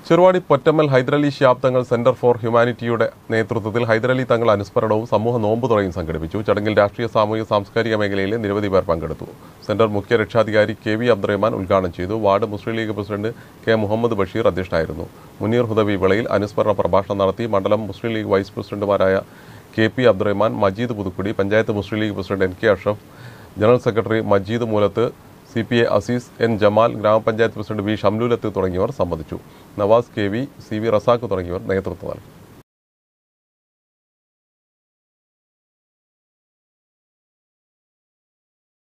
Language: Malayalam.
ചെറുവാടി പൊറ്റമ്മൽ ഹൈദരലി ശിഹാബ് തങ്ങൾ സെന്റർ ഫോർ ഹ്യൂമാനിറ്റിയുടെ നേതൃത്വത്തിൽ ഹൈദരലി തങ്ങൾ അനുസ്മരണവും സമൂഹ നോമ്പ് തുറയും സംഘടിപ്പിച്ചു ചടങ്ങിൽ രാഷ്ട്രീയ സാമൂഹിക സാംസ്കാരിക മേഖലയിലെ നിരവധി പേർ പങ്കെടുത്തു സെന്റർ മുഖ്യ രക്ഷാധികാരി കെ വി അബ്ദുറഹ്മാൻ ഉദ്ഘാടനം ചെയ്തു ward Muslim League president K Muhammad Basheer അധ്യക്ഷനായിരുന്നു മുനീർ ഹുദവി വിളയിൽ അനുസ്മരണ പ്രഭാഷണം നടത്തി മണ്ഡലം മുസ്ലിം ലീഗ് വൈസ് പ്രസിഡന്റുമാരായ K P Abdurahman Majeed Puthukkudi panchayat Muslim League president N K Ashraf general secretary Majeed Moolath C P A Azeez N Jamal ഗ്രാമപഞ്ചായത്ത് പ്രസിഡന്റ് വി ഷംലൂലത്ത് തുടങ്ങിയവർ സംബന്ധിച്ചു Navas K V C V Razak തുടങ്ങിയവർ നേതൃത്വം നൽകി